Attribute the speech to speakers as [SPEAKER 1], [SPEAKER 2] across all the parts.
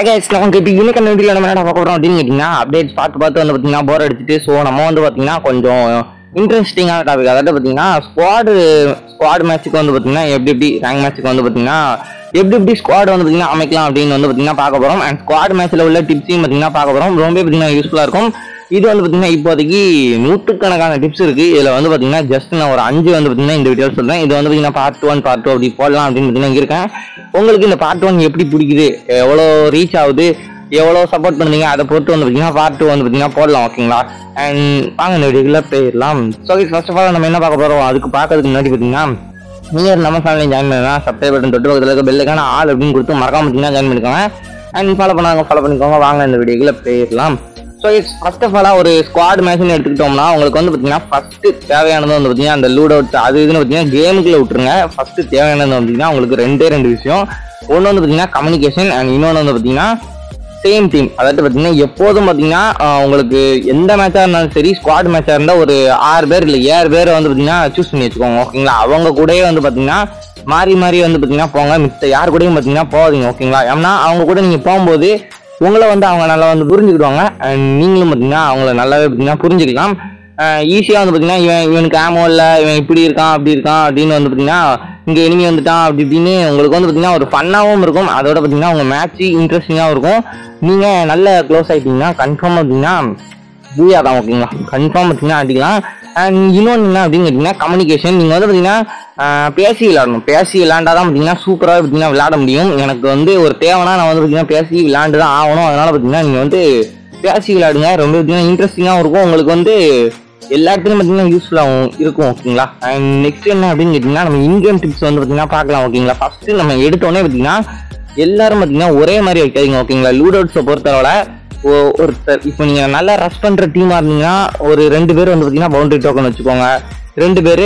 [SPEAKER 1] Hi guys நமக்கு இப்போ இன்னைக்கு அந்த வீடியோ நம்ம என்ன பார்க்க போகிறோம் அப்படின்னு கேட்டிங்கன்னா அப்டேட்ஸ் பார்த்து பார்த்து வந்து பார்த்தீங்கன்னா போர் அடிச்சுட்டு ஸோ நம்ம வந்து பார்த்தீங்கன்னா கொஞ்சம் இன்ட்ரெஸ்டிங்கான டாபிக் அதாவது பார்த்தீங்கன்னா ஸ்குவாடு ஸ்குவாட் மேட்ச்சுக்கு வந்து பார்த்தீங்கன்னா எப்படி எப்படி ரேங்க் மேட்ச்சுக்கு வந்து பார்த்தீங்கன்னா எப்படி எப்படி ஸ்குவாட் வந்து பார்த்தீங்கன்னா அமைக்கலாம் அப்படின்னு வந்து பார்த்தீங்கன்னா பார்க்க போகிறோம் அண்ட் ஸ்குவாட் மேட்ச்சில் உள்ள டிப்ஸையும் பார்த்தீங்கன்னா பார்க்க போகிறோம் ரொம்ப பார்த்தீங்கன்னா யூஸ்ஃபுல்லாக இருக்கும் இது வந்து பார்த்தீங்கன்னா இப்போதைக்கு நூற்றுக்கணக்கான டிப்ஸ் இருக்கு இதில் வந்து பார்த்தீங்கன்னா ஜஸ்ட் நான் ஒரு அஞ்சு வந்து பார்த்தீங்கன்னா இந்த வீடியோ சொல்றேன் இது வந்து பார்த்தீங்கன்னா பார்ட் ஒன் பார்ட் டூ அப்படி போடலாம் அப்படின்னு பார்த்தீங்கன்னா இங்க இருக்கேன் உங்களுக்கு இந்த பார்ட் ஒன் எப்படி பிடிக்குது எவ்வளோ ரீச் ஆகுது எவ்வளோ சப்போர்ட் பண்ணுறீங்க அதை பொறுத்து வந்து பார்த்தீங்கன்னா பார்ட் டூ வந்து பார்த்தீங்கன்னா போடலாம் ஓகேங்களா அண்ட் வாங்க இந்த வீடியோக்குள்ள போயிடலாம் ஸோ ஃபர்ஸ்ட் ஆஃப் ஆல் நம்ம என்ன பார்க்க போகிறோம் அதுக்கு பார்க்கறதுக்கு முன்னாடி பார்த்தீங்கன்னா நீங்கள் நம்ம ஃபேமிலி ஜாயின் பண்ணலாம் சப்ஸ்கிரைப் பட்டன் தொட்டு பக்கத்தில் இருக்க பெல்லுக்கான ஆள் அப்படின்னு கொடுத்து மறக்காம பார்த்தீங்கன்னா ஜாயின் பண்ணிக்கோங்க அண்ட் ஃபாலோ பண்ணாங்க ஃபாலோ பண்ணிக்கோங்க வாங்க இந்த வீடியோக்குள்ள போயிடலாம் ஸோ இட்ஸ் ஃபர்ஸ்ட் ஆஃப் ஆலாக ஒரு ஸ்குவாட் மேட்ச்னு எடுத்துக்கிட்டோம்னா உங்களுக்கு வந்து பார்த்தீங்கன்னா ஃபஸ்ட்டு தேவையானது வந்து பார்த்தீங்கன்னா அந்த லூட் அவுட் அது இதுன்னு பார்த்தீங்கன்னா கேமுக்குள்ள விட்டுருங்க ஃபஸ்ட்டு தேவையானது வந்து பார்த்தீங்கன்னா உங்களுக்கு ரெண்டே ரெண்டு விஷயம் ஒன்று வந்து பார்த்தீங்கன்னா கம்யூனிகேஷன் அண்ட் இன்னொன்று வந்து பார்த்தீங்கன்னா சேம் டீம் அதாவது பார்த்தீங்கன்னா எப்போதும் பார்த்தீங்கன்னா ஆஹ், உங்களுக்கு எந்த மேட்சாக இருந்தாலும் சரி ஸ்குவாட் மேட்சாக இருந்தால் ஒரு ஆறு பேர் இல்லை ஏழு பேர் வந்து பார்த்தீங்கன்னா சூஸ் பண்ணி வச்சுக்கோங்க ஓகேங்களா அவங்க கூடயே வந்து பார்த்தீங்கன்னா மாறி மாறி வந்து பார்த்தீங்கன்னா போங்க மித்த யார் கூடயும் பார்த்தீங்கன்னா போகாதீங்க ஓகேங்களா ஏன்னா அவங்க கூட நீங்கள் போகும்போது உங்களை வந்து அவங்க நல்லா வந்து புரிஞ்சுக்கிடுவாங்க அண்ட் நீங்களும் பார்த்தீங்கன்னா அவங்கள நல்லாவே பார்த்தீங்கன்னா புரிஞ்சுக்கலாம் ஈஸியாக வந்து பார்த்தீங்கன்னா இவன் இவனுக்கு ஆமோ இல்லை இவன் இப்படி இருக்கான் அப்படி இருக்கான் அப்படின்னு வந்து பார்த்தீங்கன்னா இங்கே இனிமே வந்துட்டான் அப்படி இப்படின்னு உங்களுக்கு வந்து பார்த்தீங்கன்னா ஒரு ஃபன்னாகவும் இருக்கும் அதோட பார்த்தீங்கன்னா உங்கள் மேட்ச்சு இன்ட்ரெஸ்டிங்காகவும் இருக்கும் நீங்கள் நல்ல க்ளோஸ் ஆகிட்டீங்கன்னா கன்ஃபார்ம் பார்த்தீங்கன்னா பூயா தான் ஓகேங்களா கன்ஃபார்ம் பார்த்தீங்கன்னா அடிக்கலாம் அண்ட் இன்னொன்று என்ன அப்படின்னு கேட்டிங்கன்னா கம்யூனிகேஷன் நீங்கள் வந்து பார்த்தீங்கன்னா ஆஹ், பேசி விளையாடணும் பேசி விளையாண்டா தான் பார்த்தீங்கன்னா சூப்பராக பார்த்தீங்கன்னா விளையாட முடியும் எனக்கு வந்து ஒரு தேவைன்னா நான் வந்து பார்த்தீங்கன்னா பேசி விளையாண்டு தான் ஆகணும் அதனால பார்த்தீங்கன்னா நீங்கள் வந்து பேசி விளையாடுங்க ரொம்ப பார்த்தீங்கன்னா இன்ட்ரெஸ்டிங்காகவும் இருக்கும் உங்களுக்கு வந்து எல்லா இடத்துலையும் பார்த்தீங்கன்னா யூஸ்ஃபுல்லாகவும் இருக்கும் ஓகேங்களா அண்ட் நெக்ஸ்ட் என்ன அப்படின்னு கேட்டிங்கன்னா நம்ம இன்கேம் டிப்ஸ் வந்து பார்த்தீங்கன்னா பார்க்கலாம் ஓகேங்களா ஃபஸ்ட்டு நம்ம எடுத்தோடனே பார்த்தீங்கன்னா எல்லாரும் பார்த்தீங்கன்னா ஒரே மாதிரி வைக்காதீங்க ஓகேங்களா லூட் அவுட்ஸை பொறுத்தளவில் ஒ- ஒருத்தர் இப்போ நீங்கள் நல்லா ரஷ் பண்ணுற டீமாக இருந்தீங்கன்னா ஒரு ரெண்டு பேர் வந்து பார்த்தீங்கன்னா பவுண்டரி டோக்கன் வச்சுக்கோங்க ரெண்டு பேர்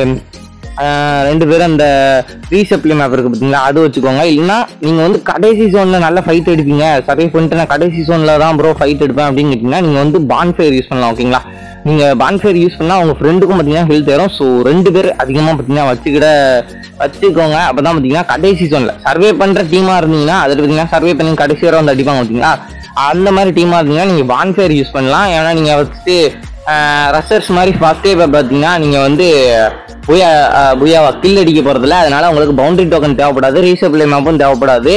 [SPEAKER 1] ரெண்டு பேரும் அந்த ரீசப்ளி மேப் இருக்கு பார்த்தீங்களா அது வச்சுக்கோங்க இல்லைன்னா நீங்கள் வந்து கடைசி ஜோனில் நல்லா ஃபைட் எடுப்பீங்க சர்வை பண்ணிட்டு நான் கடைசி ஜோனில் தான் ப்ரோ ஃபைட் எடுப்பேன் அப்படின்னு கேட்டிங்கன்னா நீங்கள் வந்து பான்ஃபயர் யூஸ் பண்ணலாம் ஓகேங்களா நீங்கள் பான்ஃபயர் யூஸ் பண்ணால் உங்கள் ஃப்ரெண்டுக்கும் பார்த்தீங்கன்னா ஹெல்த் ஏறும் ஸோ ரெண்டு பேர் அதிகமாக பார்த்தீங்கன்னா வச்சுக்கிட வச்சுக்கோங்க அப்போ தான் பார்த்தீங்கன்னா கடைசி ஜோனில் சர்வே பண்ணுற டீமாக இருந்தீங்கன்னா அதில் பார்த்தீங்கன்னா சர்வே பண்ணி கடைசி வரை வந்து அடிப்பாங்க பார்த்தீங்களா அந்த மாதிரி டீமாக இருந்தீங்கன்னா நீங்கள் பான்ஃபயர் யூஸ் பண்ணலாம் ஏன்னா நீங்கள் ஃபஸ்ட்டு ரஷர்ஸ் மாதிரி ஃபஸ்ட்டே இப்போ பார்த்தீங்கன்னா நீங்கள் வந்து புயா அஹ், புயாவா கில் அடிக்க போகிறதில்ல அதனால உங்களுக்கு பவுண்டரி டோக்கன் தேவைப்படாது ரீசப்ளை மேப்பும் தேவைப்படாது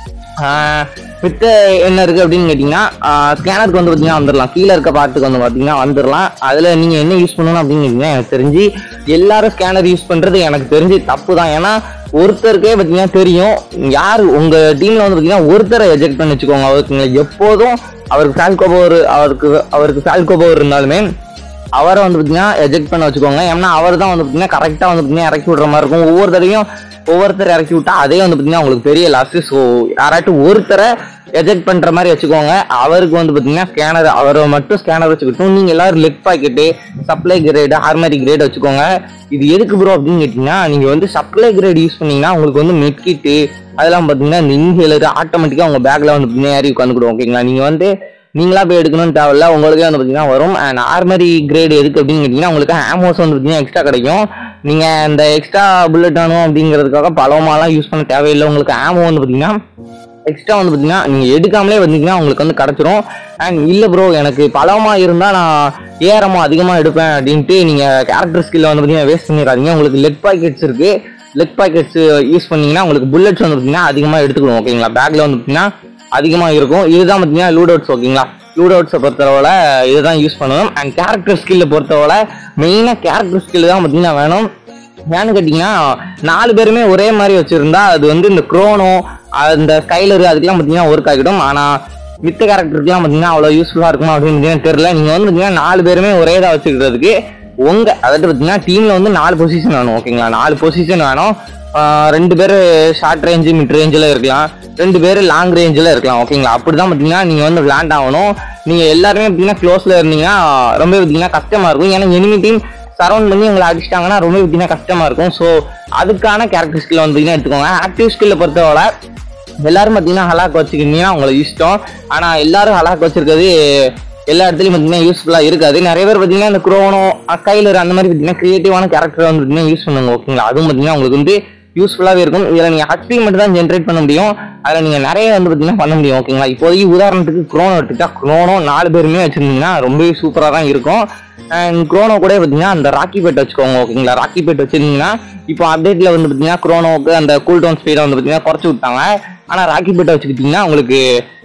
[SPEAKER 1] மித்த என்ன இருக்குது அப்படின்னு கேட்டிங்கன்னா ஸ்கேனருக்கு வந்து பார்த்தீங்கன்னா வந்துடலாம் கீழே இருக்க பார்ட்டுக்கு வந்து பார்த்தீங்கன்னா வந்துடலாம் அதில் நீங்கள் என்ன யூஸ் பண்ணணும் அப்படின்னு கேட்டிங்கன்னா எனக்கு தெரிஞ்சு எல்லாரும் ஸ்கேனர் யூஸ் பண்ணுறது எனக்கு தெரிஞ்சு தப்பு தான் ஏன்னா ஒருத்தருக்கே பார்த்தீங்கன்னா தெரியும் யார் உங்கள் டீமில் வந்து பார்த்தீங்கன்னா ஒருத்தரை எஜெக்ட் பண்ணி வச்சுக்கோங்க அவருக்கு எப்போதும் அவருக்கு ஃபேல்கோ பவர் அவருக்கு அவருக்கு ஃபேல்கோ பவர் இருந்தாலுமே அவரை வந்து பார்த்தீங்கன்னா எஜெக்ட் பண்ண வச்சுக்கோங்க ஏன்னா அவர் தான் வந்து பார்த்தீங்கன்னா கரெக்டாக வந்து பார்த்தீங்கன்னா இறக்கி விடுற மாதிரி இருக்கும் ஒவ்வொரு தடவையும் ஒவ்வொருத்தர் இறக்கி விட்டா அதே வந்து பார்த்தீங்கன்னா உங்களுக்கு பெரிய லாஸ் ஸோ யாராட்டும் ஒருத்தரை எஜெக்ட் பண்ணுற மாதிரி வச்சுக்கோங்க அவருக்கு வந்து பார்த்தீங்கன்னா ஸ்கேனர் அவரை மட்டும் ஸ்கேனர் வச்சுக்கிட்டும் நீங்கள் எல்லாரும் leg pocket supply grade armoury grade வச்சுக்கோங்க இது எதுக்கு ப்ரோ அப்படின்னு கேட்டிங்கன்னா நீங்கள் வந்து சப்ளை கிரேட் யூஸ் பண்ணீங்கன்னா உங்களுக்கு வந்து மெட்கிட்டு அதெல்லாம் பார்த்தீங்கன்னா இந்த இன்ஹேலர் ஆட்டோமேட்டிக்காக உங்கள் பேக்கில் வந்து பார்த்தீங்கன்னா ஏறி உட்காந்துக்கிடும் ஓகேங்களா நீங்கள் வந்து நீங்களா போய் எடுக்கணும்னு தேவையில்ல உங்களுக்கே வந்து பார்த்தீங்கன்னா வரும் அண்ட் ஆர்மரி கிரேடு எதுக்கு அப்படின்னு கேட்டிங்கன்னா உங்களுக்கு ஆமோஸ் வந்து பார்த்தீங்கன்னா எக்ஸ்ட்ரா கிடைக்கும் நீங்கள் இந்த எக்ஸ்ட்ரா புல்லட் ஆனும் அப்படிங்கிறதுக்காக பலமாலாம் யூஸ் பண்ண தேவையில்லை உங்களுக்கு ஆமோ வந்து பார்த்தீங்கன்னா எக்ஸ்ட்ரா வந்து பார்த்தீங்கன்னா நீங்கள் எடுக்காமலே வந்தீங்கன்னா உங்களுக்கு வந்து கிடச்சிரும் அண்ட் இல்லை ப்ரோ எனக்கு பலமாக இருந்தால் நான் ஏறமா அதிகமாக எடுப்பேன் அப்படின்ட்டு நீங்கள் கேரக்டர் ஸ்கில்ல வந்து பார்த்தீங்கன்னா வேஸ்ட் பண்ணிடாதீங்க உங்களுக்கு லெக் பாக்கெட்ஸ் இருக்குது லெக் பாக்கெட்ஸ் யூஸ் பண்ணீங்கன்னா உங்களுக்கு புல்லட்ஸ் வந்து பார்த்தீங்கன்னா அதிகமாக எடுத்துக்கணும் ஓகேங்களா பேக்கில் வந்து பார்த்தீங்கன்னா அதிகமாக இருக்கும் இதுதான் பார்த்தீங்கன்னா லூட் அவுட்ஸ் ஓகேங்களா லூட் அவுட்ஸை பொறுத்தளவில் இதுதான் யூஸ் பண்ணணும் அண்ட் கேரக்டர் ஸ்கில்லை பொறுத்தளவில் மெயினாக கேரக்டர் ஸ்கில் தான் பார்த்தீங்கன்னா வேணும் ஏன்னு கேட்டிங்கன்னா நாலு பேருமே ஒரே மாதிரி வச்சுருந்தா அது வந்து இந்த க்ரோனோ அந்த ஸ்கைலரு அதுக்கெல்லாம் பார்த்தீங்கன்னா ஒர்க் ஆகிடும் ஆனால் மித்த கேரக்டருக்குலாம் பார்த்தீங்கன்னா அவ்வளோ யூஸ்ஃபுல்லாக இருக்குமா அப்படின்னு பார்த்தீங்கன்னா தெரியல நீங்கள் வந்து பார்த்தீங்கன்னா நாலு பேருமே ஒரே இதாக வச்சுக்கிறதுக்கு உங்கள் அதாவது பார்த்தீங்கன்னா டீமில் வந்து நாலு பொசிஷன் வேணும் ஓகேங்களா நாலு பொசிஷன் வேணும் ஆஹ் ரெண்டு பேர் ஷார்ட் ரேஞ்சு மிட் ரேஞ்சில் இருக்கலாம் ரெண்டு பேர் லாங் ரேஞ்சில் இருக்கலாம் ஓகேங்களா அப்படி தான் பார்த்தீங்கன்னா நீங்கள் வந்து விளாண்ட் ஆகணும் நீங்கள் எல்லாருமே பார்த்தீங்கன்னா க்ளோஸில் இருந்தீங்கன்னா ரொம்ப பார்த்தீங்கன்னா கஷ்டமாக இருக்கும் ஏன்னா எனிமி டீம் சரௌண்ட் பண்ணி உங்களை அடிச்சிட்டாங்கன்னா ரொம்ப பார்த்தீங்கன்னா கஷ்டமாக இருக்கும் ஸோ அதுக்கான கேரக்டர் ஸ்கில் வந்து பார்த்தீங்கன்னா எடுத்துக்கோங்க ஆக்டிவ் ஸ்கில்லை பொறுத்தவரை எல்லாரும் பார்த்தீங்கன்னா ஹலாக் வச்சுக்கிட்டீங்கன்னா உங்களை இஷ்டம் ஆனால் எல்லாரும் ஹலாக் வச்சிருக்கிறது எல்லா இடத்துலையும் பார்த்தீங்கன்னா யூஸ்ஃபுல்லாக இருக்காது நிறைய பேர் பார்த்தீங்கன்னா இந்த குரோனோ ஸ்கைலர் அந்த மாதிரி பார்த்தீங்கன்னா கிரியேட்டிவான கேரக்டர் வந்து பார்த்தீங்கன்னா யூஸ் பண்ணுங்க ஓகேங்களா அதுவும் பார்த்தீங்கன்னா உங்களுக்கு வந்து யூஸ்ஃபுல்லாகவே இருக்கும் இதில் நீங்கள் ஹச்பி மட்டும் தான் ஜென்ரேட் பண்ண முடியும் அதில் நீங்கள் நிறைய வந்து பார்த்தீங்கன்னா பண்ண முடியும் ஓகேங்களா இப்போதைக்கு உதாரணத்துக்கு க்ரோனோ எடுத்துக்கிட்டா க்ரோனோ நாலு பேருமே வச்சுருந்தீங்கன்னா ரொம்பவே சூப்பராக தான் இருக்கும் அண்ட் க்ரோனோ கூட பார்த்தீங்கன்னா அந்த ராக்கி பெட் வச்சுக்கோங்க ஓகேங்களா ராக்கி பெட் வச்சிருந்தீங்கன்னா இப்போ அப்டேட்டில் வந்து பார்த்தீங்கன்னா க்ரோனோவுக்கு அந்த கூல் டவுன் ஸ்பீடை வந்து பார்த்தீங்கன்னா குறைச்சி விட்டாங்க ஆனால் ராக்கி பெட்டை வச்சுக்கிட்டிங்கன்னா உங்களுக்கு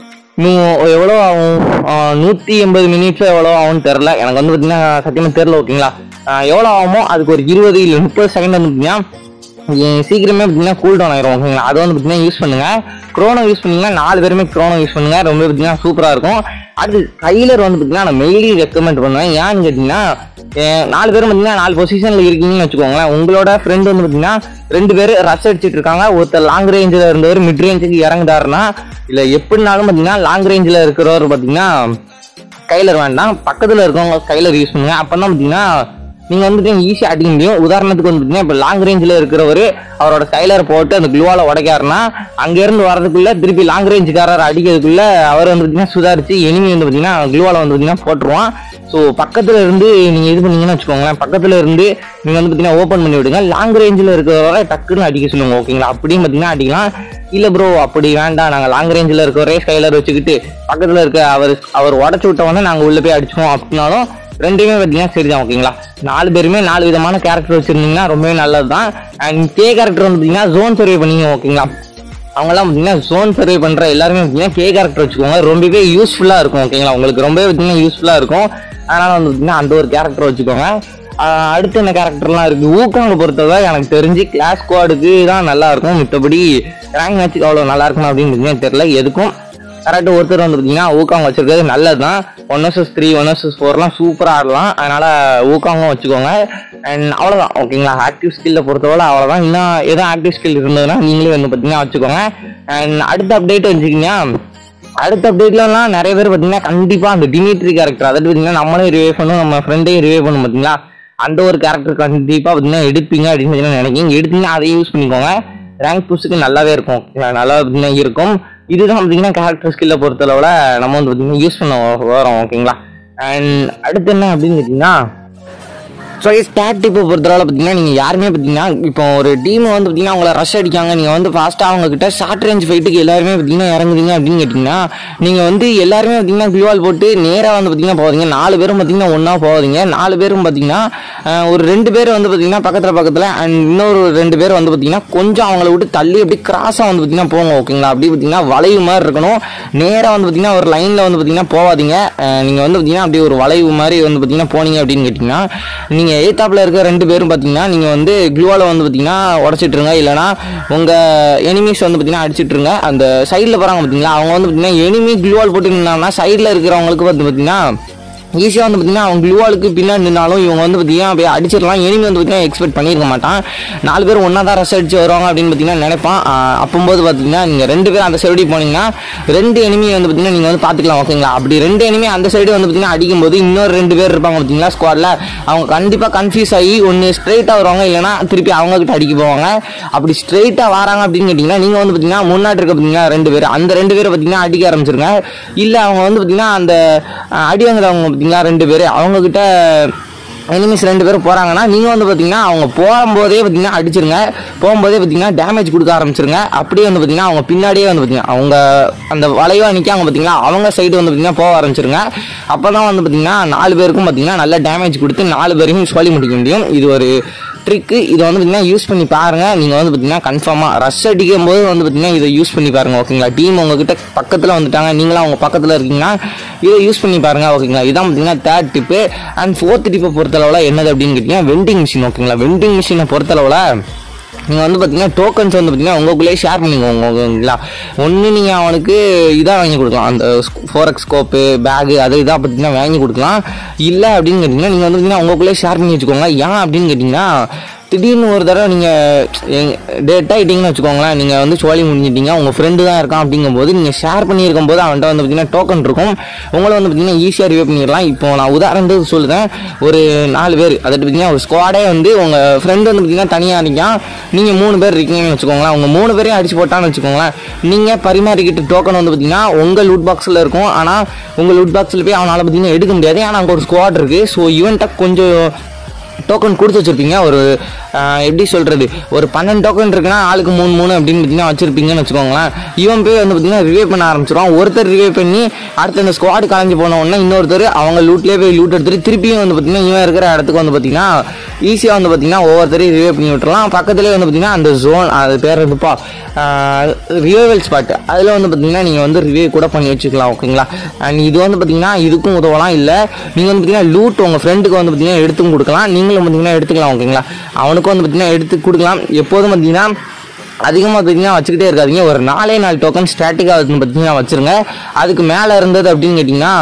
[SPEAKER 1] நூ எவ்வளோ ஆகும் ஆஹ் நூற்றி எண்பது மினிட்ஸ் எவ்வளோ ஆகும்னு தெரில எனக்கு வந்து பார்த்தீங்கன்னா சத்தியமாக தெரில ஓகேங்களா ஆஹ் எவ்வளோ ஆகுமோ அதுக்கு ஒரு இருபது இல்லை முப்பது செகண்ட் வந்து பார்த்தீங்கன்னா ஏ- சீக்கிரமே பார்த்தீங்கன்னா கூல் டவுன் ஆயிரும் ஓகேங்களா அதை வந்து பார்த்தீங்கன்னா யூஸ் பண்ணுங்க க்ரோனோ யூஸ் பண்ணீங்கன்னா நாலு பேருமே க்ரோனோ யூஸ் பண்ணுங்க ரொம்ப பார்த்தீங்கன்னா சூப்பராக இருக்கும் அடுத்து கைலர் வந்து பார்த்தீங்கன்னா நான் மெயிலி ரெக்கமெண்ட் பண்ணுவேன் ஏன்னு கேட்டிங்கன்னா ஏ- நாலு பேரும் பார்த்தீங்கன்னா நாலு பொசிஷனில் இருக்கீங்கன்னு வச்சுக்கோங்களேன் உங்களோட ஃப்ரெண்டு வந்து பார்த்தீங்கன்னா ரெண்டு பேர் ரஷ் அடிச்சிட்டு இருக்காங்க ஒருத்தர் லாங் ரேஞ்சில் இருந்தவர் மிட் ரேஞ்சுக்கு இறங்குதாருன்னா இல்லை எப்படினாலும் பார்த்தீங்கன்னா லாங் ரேஞ்சில் இருக்கிறவர் பார்த்தீங்கன்னா ஸ்கைலர் வேண்டாம் பக்கத்தில் இருக்கவங்க ஸ்கைலர் யூஸ் பண்ணுங்க அப்போ தான் பார்த்தீங்கன்னா நீங்கள் வந்துட்டு ஈஸியாக அடிக்க முடியும் உதாரணத்துக்கு வந்து பார்த்தீங்கன்னா இப்போ லாங் ரேஞ்சில் இருக்கிறவர் அவரோட ஸ்கைலர் போட்டு அந்த க்ளூவால் உடைக்காருன்னா அங்கேருந்து வரதுக்குள்ள திருப்பி லாங் ரேஞ்சுக்காரர் அடிக்கிறதுக்குள்ள அவர் வந்து பார்த்தீங்கன்னா சுதாரிச்சு எனிமி வந்து பார்த்தீங்கன்னா க்ளூவால் வந்து பார்த்தீங்கன்னா போட்டுருவான் ஸோ பக்கத்தில் இருந்து நீங்கள் இது பண்ணீங்கன்னு வச்சுக்கோங்களேன் பக்கத்தில் இருந்து நீங்கள் வந்து பார்த்தீங்கன்னா ஓப்பன் பண்ணி விடுங்க லாங் ரேஞ்சில் இருக்கிறவரை டக்குன்னு அடிக்க சொல்லுங்க ஓகேங்களா அப்படியும் பார்த்தீங்கன்னா அடிக்கலாம் இல்லை ப்ரோ அப்படி வேண்டாம் நாங்கள் லாங் ரேஞ்சில் இருக்கிற ஸ்கைலர் வச்சுக்கிட்டு பக்கத்தில் இருக்க அவர் அவர் உடச்சு விட்டவொடனே நாங்கள் உள்ளே போய் அடிச்சோம் அப்படின்னாலும் ரெண்டுமே பார்த்தீங்கன்னா சரிதான் ஓகேங்களா நாலு பேருமே நாலு விதமான கேரக்டர் வச்சுருந்தீங்கன்னா ரொம்பவே நல்லது தான் அண்ட் கே கேரக்டர் வந்து பார்த்தீங்கன்னா ஜோன் சர்வே பண்ணீங்க ஓகேங்களா அவங்கெல்லாம் பார்த்தீங்கன்னா ஜோன் சர்வே பண்ணுற எல்லாருமே பார்த்தீங்கன்னா கே கேரக்டர் வச்சுக்கோங்க ரொம்பவே யூஸ்ஃபுல்லாக இருக்கும் ஓகேங்களா உங்களுக்கு ரொம்பவே பார்த்தீங்கன்னா யூஸ்ஃபுல்லாக இருக்கும் அதனால் வந்து பார்த்தீங்கன்னா அந்த ஒரு கேரக்டர் வச்சுக்கோங்க ஆஹ் அடுத்து என்ன கேரக்டர்லாம் இருக்குது ஊக்காங்க பொறுத்தவரை எனக்கு தெரிஞ்சு கிளாஸ் ஸ்குவாடுக்கு தான் நல்லா இருக்கும் மித்தபடி ரேங்க் மேட்ச்சுக்கு அவ்வளோ நல்லா இருக்கும் அப்படின்னு பார்த்தீங்கன்னா தெரியல எதுக்கும் கரெக்டாக ஒருத்தர் வந்து பார்த்தீங்கன்னா ஊக்காங்க வச்சிருக்கிறது நல்லது தான் one SS three one SS ஃபோர்லாம் சூப்பராக ஆடலாம் அதனால் ஊக்காங்கும் வச்சுக்கோங்க அண்ட் அவ்வளோதான் ஓகேங்களா ஆக்டிவ் ஸ்கில்லை பொறுத்தவரை அவ்வளோதான் இன்னும் எதுவும் ஆக்டிவ் ஸ்கில் இருந்ததுன்னா நீங்களே வந்து பார்த்தீங்கன்னா வச்சுக்கோங்க அண்ட் அடுத்த அப்டேட் வச்சுக்கிங்கன்னா அடுத்த அப்டேட்லலாம் நிறைய பேர் பார்த்தீங்கன்னா கண்டிப்பாக அந்த டிமிட்ரி கேரக்டர் அதாவது பார்த்தீங்கன்னா நம்மளே ரிவே பண்ணும் நம்ம ஃப்ரெண்டையும் ரிவே பண்ணும் பார்த்தீங்களா அந்த ஒரு கேரக்டர் கண்டிப்பாக பார்த்தீங்கன்னா எடுப்பீங்க அப்படின்னு பார்த்தீங்கன்னா நினைக்கிங்க எடுத்தீங்கன்னா அதையும் யூஸ் பண்ணிக்கோங்க ரேங்க் புஷுக்கு நல்லாவே இருக்கும் ஓகேங்களா நல்லா பார்த்தீங்கன்னா இருக்கும் இதுதான் பார்த்தீங்கன்னா கேரக்டர் ஸ்கில்லை பொறுத்தளவில் நம்ம வந்து பார்த்தீங்கன்னா யூஸ் பண்ண வரோம் ஓகேங்களா அண்ட் அடுத்து என்ன அப்படின்னு கேட்டிங்கன்னா ஸோ ஸ்டாட் இப்போ பொறுத்தளவில் பார்த்தீங்கன்னா நீங்கள் யாருமே பார்த்தீங்கன்னா இப்போ ஒரு டீம் வந்து பார்த்தீங்கன்னா அவங்கள ரஷ் அடிக்காங்க நீங்கள் வந்து ஃபாஸ்ட்டாக அவங்க கிட்ட ஷார்ட் ரேஞ்ச் ஃபைட்டுக்கு எல்லாருமே பார்த்தீங்கன்னா இறங்குறீங்க அப்படின்னு கேட்டிங்கன்னா நீங்கள் வந்து எல்லாருமே பார்த்தீங்கன்னா க்ளூவால் போட்டு நேராக வந்து பார்த்தீங்கன்னா போகாதீங்க நாலு பேரும் பார்த்தீங்கன்னா ஒன்றா போகாதீங்க நாலு பேரும் பார்த்தீங்கன்னா அஹ், ஒரு ரெண்டு பேர் வந்து பார்த்தீங்கன்னா பக்கத்தில் பக்கத்தில் அண்ட் இன்னொரு ரெண்டு பேர் வந்து பார்த்தீங்கன்னா கொஞ்சம் அவங்கள விட்டு தள்ளி அப்படி கிராஸாக வந்து பார்த்தீங்கன்னா போங்க ஓகேங்களா அப்படி பார்த்தீங்கன்னா வளைவு மாதிரி இருக்கணும் நேராக வந்து பார்த்தீங்கன்னா ஒரு லைனில் வந்து பார்த்தீங்கன்னா போகாதீங்க நீங்கள் வந்து பார்த்தீங்கன்னா அப்படியே ஒரு வளைவு மாதிரி வந்து பார்த்தீங்கன்னா போனீங்க அப்படின்னு கேட்டிங்கன்னா நீங்கள் எய்த்தாப்பில் இருக்க ரெண்டு பேரும் பார்த்தீங்கன்னா நீங்கள் வந்து க்ளூவால் வந்து பார்த்தீங்கன்னா உடச்சிட்ருங்க இல்லைனா உங்கள் எனிமீஸ் வந்து பார்த்தீங்கன்னா அடிச்சிட்ருங்க அந்த சைடில் போகிறாங்க பார்த்தீங்களா அவங்க வந்து பார்த்தீங்கன்னா எனிமி க்ளூவால் போட்டு நின்னாங்கன்னா சைடில் இருக்கிறவங்களுக்கு வந்து பார்த்தீங்கன்னா ஈஸியாக வந்து பார்த்தீங்கன்னா அவங்க க்ளூவாலுக்கு பின்னாடி நின்னாலும் இவங்க வந்து பார்த்தீங்கன்னா அப்படியே அடிச்சிடலாம் எனிமி வந்து பார்த்தீங்கன்னா எக்ஸ்பெக்ட் பண்ணியிருக்க மாட்டான் நாலு பேர் ஒன்றா தான் ரஷ் அடிச்சு வருவாங்க அப்படின்னு பார்த்தீங்கன்னா நினைப்பான் ஆஹ் அப்போம்போது பார்த்தீங்கன்னா நீங்கள் ரெண்டு பேரும் அந்த சைடு போனீங்கன்னா ரெண்டு எனிமி வந்து பார்த்தீங்கன்னா நீங்கள் வந்து பார்த்துக்கலாம் ஓகேங்களா அப்படி ரெண்டு எனிமி அந்த சைடு வந்து பார்த்தீங்கன்னா அடிக்கும்போது இன்னொரு ரெண்டு பேர் இருப்பாங்க பார்த்தீங்களா ஸ்குவாடில் அவங்க கண்டிப்பாக கன்ஃபியூஸ் ஆகி ஒன்று ஸ்ட்ரைட்டாக வருவாங்க இல்லைனா திருப்பி அவங்க கிட்ட அடிக்க போவாங்க அப்படி ஸ்ட்ரைட்டாக வராங்க அப்படின்னு கேட்டிங்கன்னா நீங்கள் வந்து பார்த்தீங்கன்னா முன்னாடி இருக்க பார்த்தீங்கன்னா ரெண்டு பேர் அந்த ரெண்டு பேரை பார்த்தீங்கன்னா அடிக்க ஆரம்பிச்சிருங்க இல்லை அவங்க வந்து பார்த்தீங்கன்னா அந்த அஹ், அடி வாங்குறவங்க பார்த்தீங்கன்னா ரெண்டு பேர் அவங்கக்கிட்ட எனிமிஸ் ரெண்டு பேரும் போகிறாங்கன்னா நீங்கள் வந்து பார்த்தீங்கன்னா அவங்க போகும்போதே பார்த்தீங்கன்னா அடிச்சிருங்க போகும்போதே பார்த்தீங்கன்னா டேமேஜ் கொடுக்க ஆரம்பிச்சிருங்க அப்படியே வந்து பார்த்தீங்கன்னா அவங்க பின்னாடியே வந்து பார்த்தீங்கன்னா அவங்க அந்த வளைவாக நிற்காங்க பார்த்தீங்களா அவங்க சைடு வந்து பார்த்தீங்கன்னா போக ஆரம்பிச்சிருங்க அப்போ தான் வந்து பார்த்தீங்கன்னா நாலு பேருக்கும் பார்த்தீங்கன்னா நல்ல டேமேஜ் கொடுத்து நாலு பேரையும் சொல்லி முடிக்க முடியும் இது ஒரு ட்ரிக்கு இதை வந்து பார்த்தீங்கன்னா யூஸ் பண்ணி பாருங்கள் நீங்கள் வந்து பார்த்தீங்கன்னா கன்ஃபார்மாக ரஷ் அடிக்கும் போது வந்து பார்த்தீங்கன்னா இதை யூஸ் பண்ணி பாருங்கள் ஓகேங்களா டீம் உங்ககிட்ட பக்கத்தில் வந்துட்டாங்க நீங்களும் அவங்க பக்கத்தில் இருக்கீங்கன்னா இதை யூஸ் பண்ணி பாருங்கள் ஓகேங்களா இதான் பார்த்தீங்கன்னா தேர்ட் டிப்பு அண்ட் ஃபோர்த் டிப்பை பொறுத்தளவில் என்னது அப்படின்னு கேட்டிங்கன்னா வெண்டிங் மிஷின் ஓகேங்களா வெண்டிங் மிஷினை பொறுத்தளவில் நீங்கள் வந்து பார்த்தீங்கன்னா டோக்கன்ஸ் வந்து பார்த்தீங்கன்னா உங்களுக்குள்ளேயே ஷேர் பண்ணிக்கோங்க ஓகேங்களா ஒன்று நீங்கள் அவனுக்கு இதாக வாங்கி கொடுக்கலாம் அந்த ஃபோரக் ஸ்கோப்பு பேகு அது இதாக பார்த்தீங்கன்னா வாங்கி கொடுக்கலாம் இல்லை அப்படின்னு கேட்டிங்கன்னா நீங்கள் வந்து பார்த்தீங்கன்னா உங்களுக்குள்ளேயே ஷேர் பண்ணி வச்சுக்கோங்க ஏன் அப்படின்னு கேட்டிங்கன்னா திடீர்னு ஒரு தடவை நீங்கள் டேட்டாக ஆகிட்டீங்கன்னு வச்சுக்கோங்களேன் நீங்கள் வந்து சோழி முடிஞ்சிட்டீங்க உங்கள் ஃப்ரெண்டு தான் இருக்கான் அப்படிங்கும்போது நீங்கள் ஷேர் பண்ணியிருக்கும் போது அவன்கிட்ட வந்து பார்த்தீங்கன்னா டோக்கன் இருக்கும் உங்களை வந்து பார்த்தீங்கன்னா ஈஸியாக ரிவே பண்ணிடலாம் இப்போ நான் உதாரணத்துக்கு சொல்லுறேன் ஒரு நாலு பேர் அதாவது பார்த்தீங்கன்னா ஒரு ஸ்குவாடே வந்து உங்கள் ஃப்ரெண்டு வந்து பார்த்தீங்கன்னா தனியாக இருக்கான் நீங்கள் மூணு பேர் இருக்கீங்கன்னு வச்சுக்கோங்களேன் உங்கள் மூணு பேரையும் அடிச்சு போட்டான்னு வச்சுக்கோங்களேன் நீங்கள் பரிமாறிக்கிட்டு டோக்கன் வந்து பார்த்தீங்கன்னா உங்கள் லூட் பாக்ஸில் இருக்கும் ஆனால் உங்கள் லூட் பாக்ஸில் போய் அவனால் பார்த்தீங்கன்னா எடுக்க முடியாது ஆனால் அங்கே ஒரு ஸ்குவாட் இருக்குது ஸோ இவன்ட்ட கொஞ்சம் டோக்கன் கொடுத்து வச்சிருப்பீங்க ஒரு ஆஹ், எப்படி சொல்கிறது ஒரு பன்னெண்டு டோக்கன் இருக்குன்னா ஆளுக்கு மூணு மூணு அப்படின்னு பார்த்தீங்கன்னா வச்சிருப்பீங்கன்னு வச்சுக்கோங்களேன் இவன் போய் வந்து பார்த்தீங்கன்னா ரிவே பண்ண ஆரம்பிச்சிருவான் ஒருத்தர் ரிவே பண்ணி அடுத்த இந்த ஸ்குவாடு கலைஞ்சு போன உடனே இன்னொருத்தர் அவங்க லூட்லேயே போய் லூட் எடுத்துட்டு திருப்பியும் வந்து பார்த்தீங்கன்னா இவன் இருக்கிற இடத்துக்கு வந்து பார்த்தீங்கன்னா ஈஸியாக வந்து பார்த்தீங்கன்னா ஒவ்வொருத்தரையும் ரிவே பண்ணி விட்டுறலாம் பக்கத்துலேயே வந்து பார்த்தீங்கன்னா அந்த ஜோன் அது பேர் வந்துப்பா ரிவைவல் ஸ்பாட் அதில் வந்து பார்த்தீங்கன்னா நீங்கள் வந்து ரிவே கூட பண்ணி வச்சுக்கலாம் ஓகேங்களா அண்ட் இது வந்து பார்த்தீங்கன்னா இதுக்கும் உதவலாம் இல்லை நீங்கள் வந்து பார்த்தீங்கன்னா லூட் உங்கள் ஃப்ரெண்டுக்கு வந்து பார்த்தீங்கன்னா எடுத்தும் கொடுக்கலாம் நீங்களும் பார்த்தீங்கன்னா எடுத்துக்கலாம் ஓகேங்களா அவனுக்கும் வந்து பார்த்தீங்கன்னா எடுத்து கொடுக்கலாம் எப்போதும் பார்த்தீங்கன்னா அதிகமாக பார்த்தீங்கன்னா வச்சுக்கிட்டே இருக்காதீங்க ஒரு நாலே நாலு டோக்கன் ஸ்டாட்டிக்காக பார்த்தீங்கன்னா வச்சுருங்க அதுக்கு மேலே இருந்தது அப்படின்னு கேட்டிங்கன்னா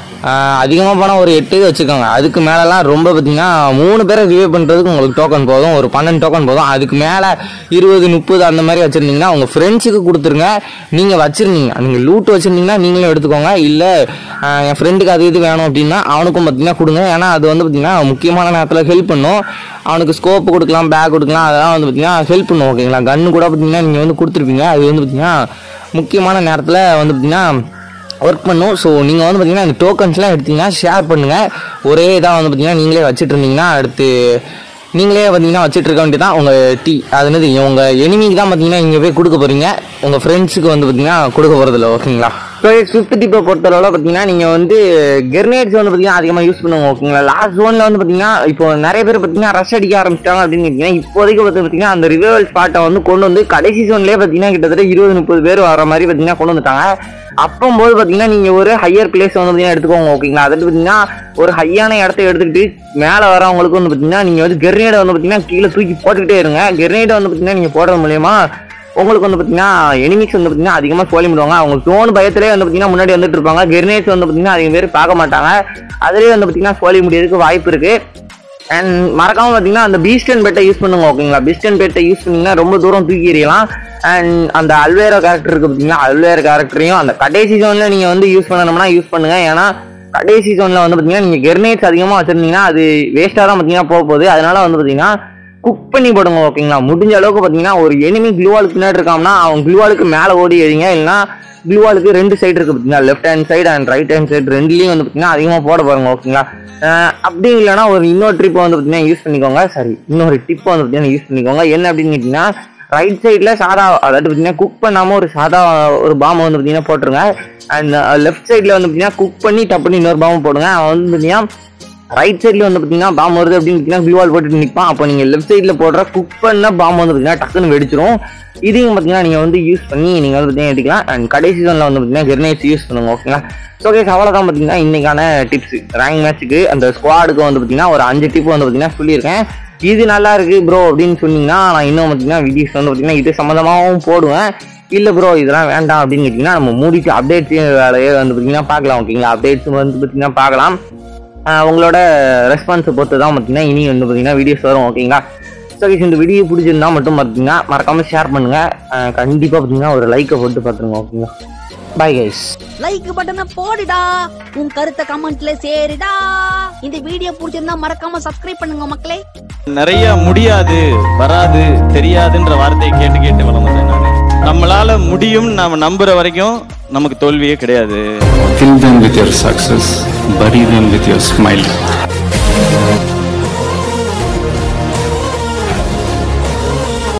[SPEAKER 1] அதிகமாக போனால் ஒரு எட்டு வச்சுக்கோங்க அதுக்கு மேலெலாம் ரொம்ப பார்த்தீங்கன்னா மூணு பேரை ரிவே பண்ணுறதுக்கு உங்களுக்கு டோக்கன் போதும் ஒரு பன்னெண்டு டோக்கன் போதும் அதுக்கு மேலே இருபது முப்பது அந்த மாதிரி வச்சுருந்தீங்கன்னா உங்கள் ஃப்ரெண்ட்ஸுக்கு கொடுத்துருங்க நீங்கள் வச்சுருந்தீங்க நீங்கள் லூட் வச்சுருந்தீங்கன்னா நீங்களும் எடுத்துக்கோங்க இல்லை என் ஃப்ரெண்டுக்கு அது இது வேணும் அப்படின்னா அவனுக்கும் பார்த்தீங்கன்னா கொடுங்க ஏன்னா அது வந்து பார்த்தீங்கன்னா முக்கியமான நேரத்தில் ஹெல்ப் பண்ணும் அவனுக்கு ஸ்கோப் கொடுக்கலாம் பேக் கொடுக்கலாம் அதெல்லாம் வந்து பார்த்தீங்கன்னா ஹெல்ப் பண்ணும் ஓகேங்களா கன்று கூட பார்த்தீங்கன்னா நீங்கள் வந்து கொடுத்துருப்பீங்க அது வந்து பார்த்தீங்கன்னா முக்கியமான நேரத்தில் வந்து பார்த்தீங்கன்னா ஒர்க் பண்ணும் ஸோ நீங்கள் வந்து பார்த்தீங்கன்னா இந்த டோக்கன்ஸ்லாம் எடுத்தீங்கன்னா ஷேர் பண்ணுங்கள் ஒரே இதாக வந்து பார்த்தீங்கன்னா நீங்களே வச்சுட்டு இருந்தீங்கன்னா அடுத்து நீங்களே பார்த்தீங்கன்னா வச்சுட்டு இருக்க வேண்டியதான் உங்கள் டீ அது என்னது உங்கள் எனிமிக்கு தான் பார்த்தீங்கன்னா இங்கே போய் கொடுக்க போகிறீங்க உங்கள் ஃப்ரெண்ட்ஸுக்கு வந்து பார்த்தீங்கன்னா கொடுக்க போகிறதில்ல ஓகேங்களா ஸோ ஃபிஃப்த் டிப்பை பொறுத்தளவில் பார்த்தீங்கன்னா நீங்கள் வந்து கெர்னேட்ஸ் வந்து பார்த்தீங்கன்னா அதிகமாக யூஸ் பண்ணுவோம் ஓகேங்களா லாஸ்ட் ஜோனில் வந்து பார்த்தீங்கன்னா இப்போ நிறைய பேர் பார்த்தீங்கன்னா ரஷ் அடிக்க ஆரம்பிச்சிட்டாங்க அப்படின்னு கேட்டிங்கன்னா இப்போதைக்கு வந்து பார்த்தீங்கன்னா அந்த ரிவைவல் ஸ்பாட்டை வந்து கொண்டு வந்து கடைசி ஜோன்லேயே பார்த்தீங்கன்னா கிட்டத்தட்ட இருபது முப்பது பேர் வர மாதிரி பார்த்தீங்கன்னா கொண்டு வந்துட்டாங்க அப்போம்போது பார்த்தீங்கன்னா நீங்கள் ஒரு ஹையர் பிளேஸ் வந்து பார்த்தீங்கன்னா எடுத்துக்கோங்க ஓகேங்களா அதில் பார்த்தீங்கன்னா ஒரு ஹையான இடத்த எடுத்துக்கிட்டு மேலே வரவங்களுக்கு வந்து பார்த்தீங்கன்னா நீங்கள் வந்து கெர்னேடை வந்து பார்த்தீங்கன்னா கீழே தூக்கி போட்டுக்கிட்டே இருங்க கெர்னேடை வந்து பார்த்தீங்கன்னா நீங்கள் போடுறது மூலியமா உங்களுக்கு வந்து பார்த்தீங்கன்னா எனிமிக்ஸ் வந்து பார்த்தீங்கன்னா அதிகமாக சோழி விடுவாங்க அவங்க ஜோன் பயத்திலே வந்து பார்த்தீங்கன்னா முன்னாடி வந்துட்டு இருப்பாங்க கெர்னேட்ஸ் வந்து பார்த்தீங்கன்னா அதிகம் பேர் பார்க்க மாட்டாங்க அதிலே வந்து பார்த்தீங்கன்னா சோழி முடியறதுக்கு வாய்ப்பு இருக்கு அண்ட் மறக்காம பார்த்தீங்கன்னா அந்த பீஸ்டன் பெட்டை யூஸ் பண்ணுங்க ஓகேங்களா பீஸ்டன் பெட்டை யூஸ் பண்ணீங்கன்னா ரொம்ப தூரம் தூக்கி எறியலாம் அண்ட் அந்த அல்வேரோ கேரக்டர் இருக்கு பார்த்தீங்கன்னா அல்வேரோ கேரக்டரையும் அந்த கடைசி ஜோனில் நீங்கள் வந்து யூஸ் பண்ணணும்னா யூஸ் பண்ணுங்க ஏன்னா கடைசி ஜோனில் வந்து பார்த்தீங்கன்னா நீங்கள் கெர்னேட்ஸ் அதிகமாக வச்சிருந்தீங்கன்னா அது வேஸ்ட்டாக தான் பார்த்தீங்கன்னா போக போகுது அதனால வந்து பார்த்தீங்கன்னா குக் பண்ணி போடுங்க ஓகேங்களா முடிஞ்ச அளவுக்கு பார்த்தீங்கன்னா ஒரு எனிமி க்ளூவாலுக்கு பின்னாடி இருக்காங்கன்னா அவன் க்ளூவாலுக்கு மேலே ஓடி எறிங்க இல்லைன்னா க்ளூவாலுக்கு ரெண்டு சைடு இருக்கு பார்த்தீங்கன்னா left hand side and right hand side ரெண்டுலேயும் வந்து பார்த்தீங்கன்னா அதிகமாக போட பாருங்க ஓகேங்களா அஹ் அப்படி இல்லைன்னா ஒரு இன்னொரு ட்ரிப்பை வந்து பார்த்தீங்கன்னா யூஸ் பண்ணிக்கோங்க சாரி இன்னொரு டிப்பை வந்து பார்த்தீங்கன்னா யூஸ் பண்ணிக்கோங்க என்ன அப்படின்னு கேட்டிங்கன்னா ரைட் சைடில் சாதா அதாவது பார்த்தீங்கன்னா குக் பண்ணாமல் ஒரு சாதா ஒரு பாம்பை வந்து பார்த்தீங்கன்னா போட்டுருங்க அண்ட் லெஃப்ட் சைடில் வந்து பார்த்தீங்கன்னா குக் பண்ணி டப்புன்னு இன்னொரு பாம்பை போடுங்க அவன் வந்து பார்த்தீங்கன்னா ரைட் சைடில் வந்து பார்த்தீங்கன்னா பாம்பு வருது அப்படின்னு பார்த்தீங்கன்னா க்ளூவால் போட்டுட்டு நிற்பான் அப்போ நீங்கள் லெஃப்ட் சைடில் போடுற குக் பண்ண பாம்பு வந்து பார்த்தீங்கன்னா டக்குன்னு வெடிச்சிரும் இதையும் பார்த்தீங்கன்னா நீங்கள் வந்து யூஸ் பண்ணி நீங்கள் வந்து பார்த்தீங்கன்னா எடுக்கலாம் அண்ட் கடைசி சீசனில் வந்து பார்த்தீங்கன்னா கெர்னேட்ஸ் யூஸ் பண்ணுங்க ஓகேங்களா ஸோ கேஸ் அவ்வளோதான் பார்த்தீங்கன்னா இன்னைக்கான டிப்ஸ் ரேங்க் மேட்ச்சுக்கு அந்த ஸ்குவாடுக்கு வந்து பார்த்தீங்கன்னா ஒரு அஞ்சு டிப் வந்து பார்த்தீங்கன்னா சொல்லியிருக்கேன் இது நல்லா இருக்கு ப்ரோ அப்படின்னு சொன்னீங்கன்னா நான் இன்னும் பார்த்தீங்கன்னா வீடியோஸ் வந்து பார்த்தீங்கன்னா இது சம்மந்தமாகவும் போடுவேன் இல்லை ப்ரோ இதெல்லாம் வேண்டாம் அப்படின்னு கேட்டிங்கன்னா நம்ம மூடிட்டு அப்டேட்ஸ் வேலையே வந்து பார்த்தீங்கன்னா பார்க்கலாம் ஓகேங்களா அப்டேட்ஸ் வந்து பார்த்தீங்கன்னா பார்க்கலாம் ஆஹ் உங்களோட ரெஸ்பான்ஸை பொறுத்து தான் பார்த்தீங்கன்னா இனி வந்து பார்த்தீங்கன்னா வீடியோஸ் வரும் ஓகேங்களா ஸோ இந்த வீடியோ பிடிச்சிருந்தா மட்டும் பார்த்தீங்கன்னா மறக்காம ஷேர் பண்ணுங்க ஆஹ் கண்டிப்பா பார்த்தீங்கன்னா ஒரு லைக்கை போட்டு பார்த்துருங்க ஓகேங்களா பை கைஸ்
[SPEAKER 2] லைக் பட்டனை போடுடா உன் கருத்தை கமெண்ட்ல சேருடா இந்த வீடியோ பிடிச்சிருந்தா மறக்காம சப்ஸ்கிரைப் பண்ணுங்க மக்களே
[SPEAKER 3] நிறைய முடியாது வராது தெரியாதுன்ற வார்த்தையை கேட்டு கேட்டு வளர்ந்தேன் நான் நம்மளால முடியும் நாம நம்புற வரைக்கும் நமக்கு தோல்வியே கிடையாது
[SPEAKER 4] Fill them with your success, bury them with your smile.